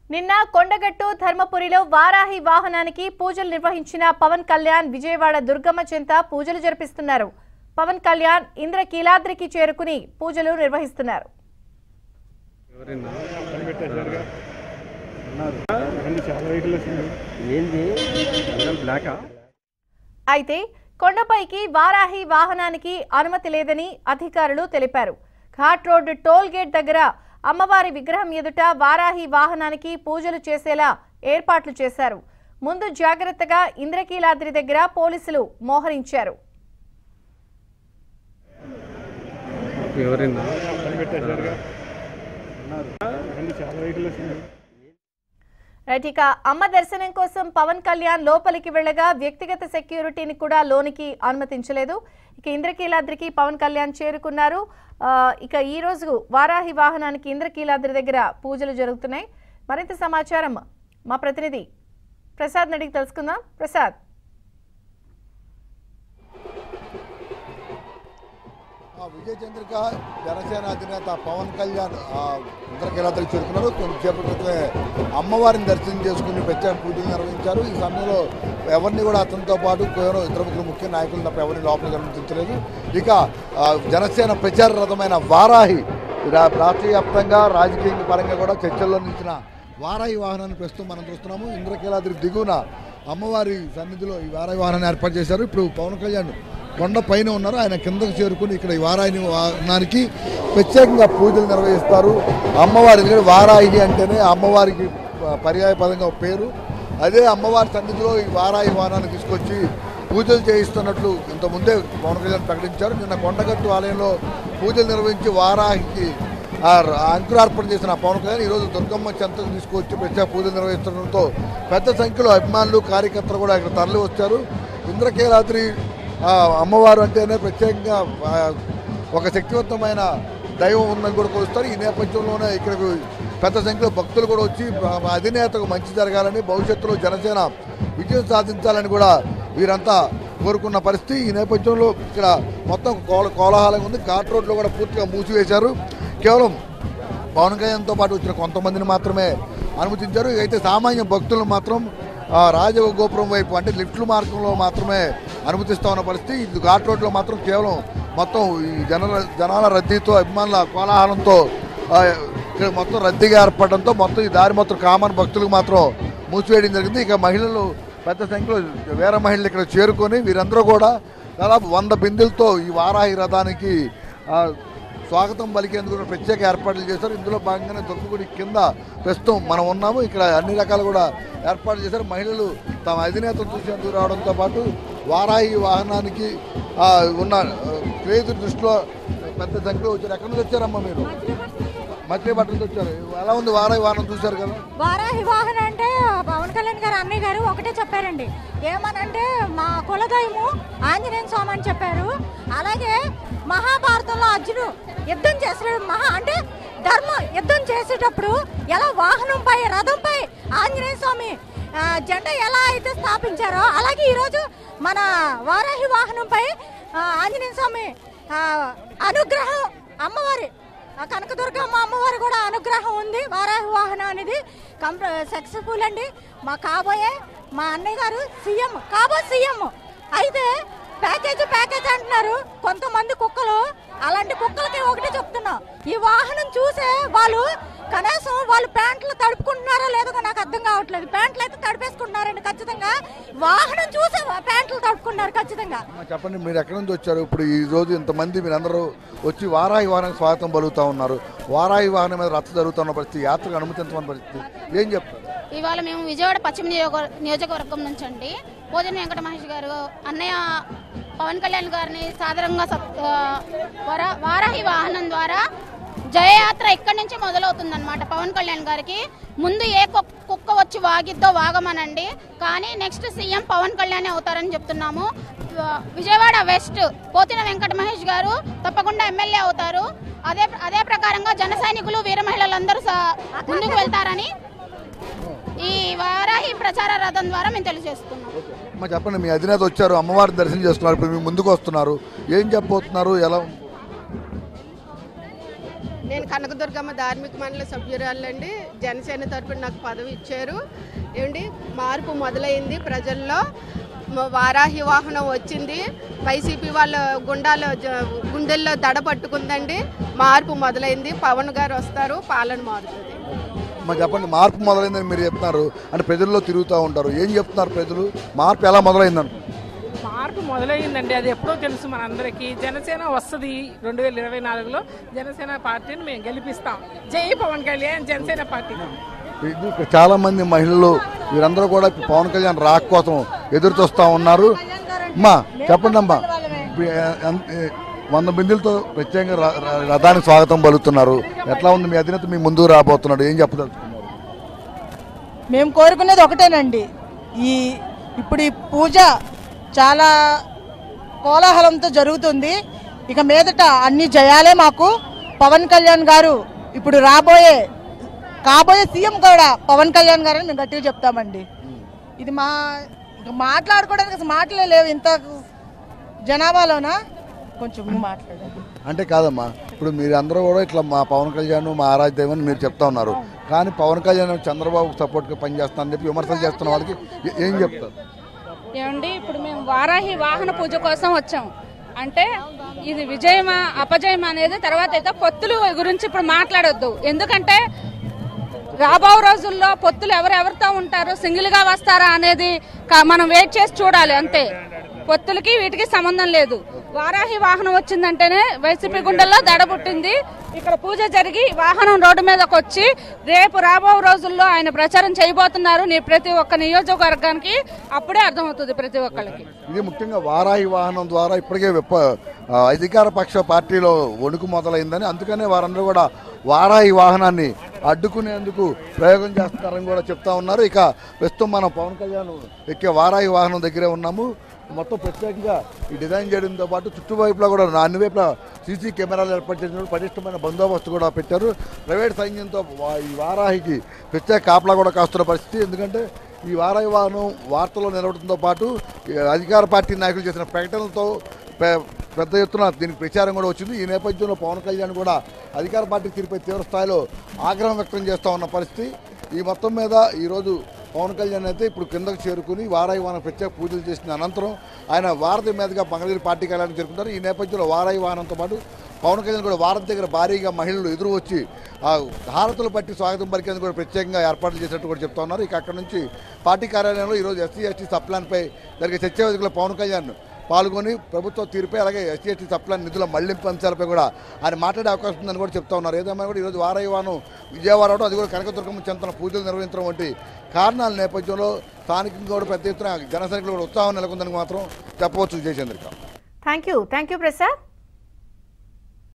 నిన్న కొండగట్టు ధర్మపురిలో వారాహి వాహనానికి పూజలు నిర్వహించిన పవన్ కళ్యాణ్ విజయవాడ దుర్గమ్మ చెంత పూజలు జరిపిస్తున్నారు పవన్ కళ్యాణ్ ఇంద్రకీలాద్రికి చేరుకుని పూజలు నిర్వహిస్తున్నారు ఎవరైనా కనిపెట్టేశారుగా ఉన్నారు అన్ని చాలా వెహికల్ వచ్చింది ఏంది బ్లాకా అయితే కొండపైకి వారాహి వాహనానికి అనుమతి లేదని అధికారులు తెలిపారు ఘాట్ రోడ్ టోల్ గేట్ దగ్గర అమ్మవారి విగ్రహం ఎదుట వారాహి వాహనానికి పూజలు చేసేలా ఏర్పాట్లు చేశారు ముందు జాగ్రత్తగా ఇంద్రకీలాద్రి దగ్గర పోలీసులు మోహరించారు ఎవరైనా కనిపెట్టేశారుగా ఉన్నారు అన్ని చాలా వెహికల్ వచ్చింది రైట్ ఇక అమ్మ దర్శనం కోసం పవన్ కళ్యాణ్ లోపలికి వెళ్ళగా వ్యక్తిగత సెక్యూరిటీని కూడా లోనికి అనుమతించలేదు ఇక ఇంద్రకీలాద్రికి పవన్ కళ్యాణ్ చేరుకున్నారు ఆ, ఇక ఈ రోజు వారాహి వాహనానికి ఇంద్రకీలాద్రి దగ్గర పూజలు జరుగుతున్నాయి మరింత సమాచారం మా ప్రతినిధి ప్రసాద్ నడికి తెలుసుకుందాం ప్రసాద్ ఆ విజయ చంద్రిక జనసేన అధినేత పవన్ కళ్యాణ్ ఆ ఇంద్రకీలాద్రి చేరుకున్నారు కొంచెంసేపటి క్రితమే అమ్మవారిని దర్శనం చేసుకుని ప్రత్యేక పూజలు నిర్వహించారు ఈ సమయంలో ఎవరిని కూడా అతనితో పాటు కేవలం ఇద్దరు ముగ్గురు ముఖ్య నాయకులు తప్ప ఎవరిని లోపలికి అనుమతించలేదు ఇక ఆ, జనసేన ప్రచార రథమైన వారాహి రా- రాష్ట్రీయ వ్యాప్తంగా రాజకీయ పరంగా కూడా చర్చల్లో నిలిచిన వారాహి వాహనాన్ని ప్రస్తుతం మనం చూస్తున్నాము ఇంద్రకీలాద్రి దిగువన అమ్మవారి సన్నిధిలో ఈ వారాహి వాహనాన్ని ఏర్పాటు చేశారు ఇప్పుడు పవన్ కళ్యాణ్ కొండ పైన ఉన్నారు ఆయన కిందకు చేరుకుని ఇక్కడ ఈ వారాహిని వాహనానికి ప్రత్యేకంగా పూజలు నిర్వహిస్తారు అమ్మవారి ఎందుకంటే వారాహి అంటేనే అమ్మవారికి ప- పర్యాయ పదంగా ఒక పేరు అదే అమ్మవారి సన్నిధిలో ఈ వారాహి వాహనాన్ని తీసుకొచ్చి పూజలు చేయిస్తున్నట్లు ఇంతకుముందే పవన్ కళ్యాణ్ ప్రకటించారు నిన్న కొండగట్టు ఆలయంలో పూజలు నిర్వహించి వారాహికి ఆ ర- అంకురార్పణ చేసిన పవన్ కళ్యాణ్ ఈరోజు దుర్గమ్మ చెంతకు తీసుకొచ్చి ప్రత్యేక పూజలు నిర్వహిస్తుండటంతో పెద్ద సంఖ్యలో అభిమానులు కార్యకర్తలు కూడా ఇక్కడ తరలి వచ్చారు ఇంద్రకీలాద్రి ఆ, అమ్మవారు అంటేనే ప్రత్యేకంగా ఆ, ఒక శక్తివంతమైన దైవం ఉందని కూడా కొలుస్తారు ఈ నేపథ్యంలోనే ఇక్కడికి పెద్ద సంఖ్యలో భక్తులు కూడా వచ్చి ఆ, అధినేతకు మంచి జరగాలని భవిష్యత్తులో జనసేన విజయం సాధించాలని కూడా వీరంతా కోరుకున్న పరిస్థితి ఈ నేపథ్యంలో ఇక్కడ మొత్తం కోల కోలాహలంగా ఉంది ఘాట్ రోడ్లో కూడా పూర్తిగా మూసివేశారు కేవలం పవన్ కళ్యాణ్తో పాటు వచ్చిన కొంతమందిని మాత్రమే అనుమతించారు అయితే సామాన్య భక్తులను మాత్రం ఆ, రాజగోపురం వైపు అంటే లిఫ్ట్ల మార్గంలో మాత్రమే అనుమతిస్తా ఉన్న పరిస్థితి ఇది ఘాట్ రోడ్లో మాత్రం కేవలం మొత్తం ఈ జనాల జనాల రద్దీతో అభిమానుల కోలాహలంతో ఆ, ఇక్కడ మొత్తం రద్దీగా ఏర్పడడంతో మొత్తం ఈ దారి మొత్తం కామన్ భక్తులకు మాత్రం మూసివేయడం జరిగింది ఇక మహిళలు పెద్ద సంఖ్యలో వేరే మహిళలు ఇక్కడ చేరుకొని వీరందరూ కూడా దాదాపు వంద బిందెలతో ఈ వారాహి రథానికి ఆ, స్వాగతం పలికేందుకు కూడా ప్రత్యేక ఏర్పాట్లు చేశారు ఇందులో భాగంగానే దుర్గగుడి కింద ప్రస్తుతం మనం ఉన్నాము ఇక్కడ అన్ని రకాలు కూడా ఏర్పాట్లు చేశారు మహిళలు తమ అధినేతను చూసేందుకు రావడంతో పాటు వారాహి వాహనానికి ఆ, ఉన్న ఆ, క్రేజ్ దృష్టిలో పెద్ద సంఖ్యలో వచ్చారు ఎక్కడి నుంచి వచ్చారమ్మా మీరు మచిలీపట్నం నుంచి వచ్చారు ఎలా ఉంది వారాహి వాహనం చూశారు కదా వారాహి వాహన అంటే పవన్ కళ్యాణ్ గారు అన్నయ్య గారు ఒకటే చెప్పారండి ఏమనంటే మా కులదైవము ఆంజనేయ స్వామి అని చెప్పారు అలాగే మహాభారతంలో అర్జును యుద్ధం చేసాడు మహా అంటే ధర్మం యుద్ధం చేసేటప్పుడు ఎలా వాహనంపై రథంపై ఆంజనేయ స్వామి ఆ, జెండా ఎలా అయితే స్థాపించారో అలాగే ఈరోజు మన వారాహి వాహనంపై ఆ, ఆంజనేయ స్వామి ఆ, అనుగ్రహం అమ్మవారి ఆ కనకదుర్గమ్మ అమ్మవారి కూడా అనుగ్రహం ఉంది వారాహి వాహనం అనేది కంప సక్సెస్ఫుల్ అండి మా కాబోయే మా అన్నయ్య గారు సీఎం కాబో సీఎం అయితే ప్యాకేజ్ ప్యాకేజ్ అంటున్నారు కొంతమంది కుక్కలు అలాంటి కుక్కలకి ఒకటే చెప్తున్నాం ఈ వాహనం చూసే వాళ్ళు కనీసం వాళ్ళు ప్యాంట్లు తడుపుకుంటున్నారో లేదో నాకు అర్థం కావట్లేదు ప్యాంట్లు అయితే తడిపేసుకుంటున్నారండి ఖచ్చితంగా వాహనం చూసే ప్యాంట్లు తడుపుకున్నారు ఖచ్చితంగా అమ్మా, చెప్పండి మీరు ఎక్కడి నుంచి వచ్చారు ఇప్పుడు ఈ రోజు ఇంతమంది మీరందరూ వచ్చి వారాహి వాహనానికి స్వాగతం పలుకుతా ఉన్నారు వారాహి వాహనం మీద రచ్చ జరుగుతున్న పరిస్థితి యాత్రకు అనుమతించమని పరిస్థితి ఏం చెప్తారు ఇవాళ మేము విజయవాడ పశ్చిమ నియోజక నియోజకవర్గం నుంచి అండి పోదిన వెంకట మహేష్ గారు అన్నయ్య పవన్ కళ్యాణ్ గారిని సాధారణంగా సత్- ఆ, వర- వారాహి వాహనం ద్వారా జయయాత్ర ఇక్కడి నుంచి మొదలవుతుందన్నమాట పవన్ కళ్యాణ్ గారికి ముందు ఏ కుక్- కుక్క వచ్చి వాగిద్దో వాగమనండి కానీ నెక్స్ట్ సీఎం పవన్ కళ్యాణ్ అవుతారని చెప్తున్నాము ఆ, విజయవాడ వెస్ట్ పోతిన వెంకట మహేష్ గారు తప్పకుండా ఎమ్మెల్యే అవుతారు అదే అదే ప్రకారంగా జన సైనికులు వీర మహిళలందరూ స- ముందుకు వెళ్తారని ఈ వారాహి ప్రచార రథం ద్వారా మేము తెలియజేస్తున్నాం అమ్మా చెప్పండి మీ అధినేత వచ్చారు అమ్మవారి దర్శనం చేస్తున్నారు ఇప్పుడు మీ ముందుకు వస్తున్నారు ఏం చెప్పబోతున్నారు ఎలా ఉంది? నేను కనకదుర్గమ్మ ధార్మిక మండలి సభ్యురాలండి జనసేన తరపున నాకు పదవి ఇచ్చారు ఏమండి మార్పు మొదలైంది ప్రజల్లో మ- వారాహి వాహనం వచ్చింది వైసీపీ వాళ్ళ గుండాలో జ- గుండెల్లో దడ పట్టుకుందండి మార్పు మొదలైంది పవన్ గారు వస్తారు పాలన మారుతుంది మరి చెప్పండి మార్పు మొదలైందని మీరు చెప్తున్నారు అంటే ప్రజల్లో తిరుగుతూ ఉంటారు ఏం చెప్తున్నారు ప్రజలు మార్పు ఎలా మొదలైందని మార్పు మొదలైందండి అది ఎప్పుడో తెలుసు మనందరికీ జనసేన వస్తుంది రెండు వేల ఇరవై నాలుగులో జనసేన పార్టీని మేము గెలిపిస్తాం జై పవన్ కళ్యాణ్ జనసేన పార్టీ ఇది ఇక్కడ చాలా మంది మహిళలు వీరందరూ కూడా ఇప్పుడు పవన్ కళ్యాణ్ రాక కోసం ఎదురు చూస్తూ ఉన్నారు అమ్మా చెప్పండి అమ్మా ఇప్పుడు ఎ- ఎన్- ఎ- వంద బిందులతో ప్రత్యేకంగా ర- ర- రథానికి స్వాగతం పలుకుతున్నారు ఎట్లా ఉంది మీ అధినేత మీ ముందుకు రాబోతున్నాడు ఏం చెప్పదలుచుకున్నారు మేము కోరుకునేది ఒకటేనండి ఈ ఇప్పుడు ఈ పూజ చాలా కోలాహలంతో జరుగుతుంది ఇక మీదట అన్ని జయాలే మాకు పవన్ కళ్యాణ్ గారు ఇప్పుడు రాబోయే కాబోయే సీఎం కూడా పవన్ కళ్యాణ్ గారని మేము గట్టిగా చెప్తామండి ఇది మా ఇక మాట్లాడుకోవడానికి అసలు మాటలే లేవు ఇంత జనాభాలోనా కొంచెం మాట్లాడండి అంటే కాదమ్మా ఇప్పుడు మీరు అందరూ కూడా ఇట్లా మా పవన్ కళ్యాణ్ మా ఆరాధ్య దైవం అని మీరు చెప్తా ఉన్నారు కానీ పవన్ కళ్యాణ్ చంద్రబాబు సపోర్ట్గా పనిచేస్తానని చెప్పి విమర్శలు చేస్తున్న వాళ్ళకి ఏ- ఏం చెప్తారు ఏమండి ఇప్పుడు మేము వారాహి వాహన పూజ కోసం వచ్చాం అంటే ఇది విజయమా అపజయమా అనేది తర్వాత అయితే పొత్తులు గురించి ఇప్పుడు మాట్లాడొద్దు ఎందుకంటే రాబో రోజుల్లో పొత్తులు ఎవరెవరితో ఉంటారు సింగిల్ గా వస్తారా అనేది క- మనం వెయిట్ చేసి చూడాలి అంతే పొత్తులకి వీటికి సంబంధం లేదు వారాహి వాహనం వచ్చిందంటేనే వైసీపీ గుండెల్లో దడ పుట్టింది ఇక్కడ పూజ జరిగి వాహనం రోడ్డు మీదకి వచ్చి రేపు రాబో రోజుల్లో ఆయన ప్రచారం చేయబోతున్నారు నీ ప్రతి ఒక్క నియోజకవర్గానికి అప్పుడే అర్థమవుతుంది ప్రతి ఒక్కరికి ఇది ముఖ్యంగా వారాహి వాహనం ద్వారా ఇప్పటికే విప్ప ఆ, అధికార పక్ష పార్టీలో వణుకు మొదలైందని అందుకనే వారందరూ కూడా వారాహి వాహనాన్ని అడ్డుకునేందుకు ప్రయోగం చేస్తారని కూడా చెప్తా ఉన్నారు ఇక ప్రస్తుతం మనం పవన్ కళ్యాణ్ ఎక్కే వారాహి వాహనం దగ్గరే ఉన్నాము మొత్తం ప్రత్యేకంగా ఈ డిజైన్ చేయడంతో పాటు చుట్టువైపులా కూడా అన్ని వైపులా సీసీ కెమెరాలు ఏర్పాటు చేసిన పటిష్టమైన బందోబస్తు కూడా పెట్టారు ప్రైవేట్ సైన్యంతో వా- ఈ వారాహికి ప్రత్యేక కాపలా కూడా కాస్తున్న పరిస్థితి ఎందుకంటే ఈ వారాహి వాహనం వార్తల్లో నిలవడంతో పాటు ఈ అధికార పార్టీ నాయకులు చేసిన ప్రకటనలతో పె- పెద్ద ఎత్తున దీనికి ప్రచారం కూడా వచ్చింది ఈ నేపథ్యంలో పవన్ కళ్యాణ్ కూడా అధికార పార్టీ తీరుపై తీవ్ర స్థాయిలో ఆగ్రహం వ్యక్తం చేస్తూ ఉన్న పరిస్థితి ఈ మొత్తం మీద ఈరోజు పవన్ కళ్యాణ్ అయితే ఇప్పుడు కిందకు చేరుకుని వారాయి వాహనం ప్రత్యేక పూజలు చేసిన అనంతరం ఆయన వారధి మీదుగా మంగళగిరి పార్టీ కళ్యాణం చేరుకుంటారు ఈ నేపథ్యంలో వారాయి వాహనంతో పాటు పవన్ కళ్యాణ్ కూడా వారధి దగ్గర భారీగా మహిళలు ఎదురు వచ్చి ఆ హారతులు పట్టి స్వాగతం పలికేందుకు కూడా ప్రత్యేకంగా ఏర్పాట్లు చేసినట్టు కూడా చెప్తా ఉన్నారు ఇక అక్కడ నుంచి పార్టీ కార్యాలయంలో ఈరోజు ఎస్సీ ఎస్టీ సప్లాన్పై జరిగే చర్చా వేదికలో పవన్ కళ్యాణ్ పాల్గొని ప్రభుత్వ తీరుపై అలాగే ఎస్సీ ఎస్టీ సప్లాన్ నిధుల మళ్లింపు అంశాలపై కూడా ఆయన మాట్లాడే అవకాశం ఉందని కూడా చెప్తా ఉన్నారు ఏదేమైనా కూడా ఈరోజు వారాయివాను విజయవాడ అవడం అది కూడా కనకదుర్గమ్మ చెంతన పూజలు నిర్వహించడం వంటి కారణాల నేపథ్యంలో స్థానికంగా కూడా పెద్ద ఎత్తున జనసైనికులు కూడా ఉత్సాహం నెలకొందని మాత్రం చెప్పవచ్చు Jayachandrika thank you thank you Prasad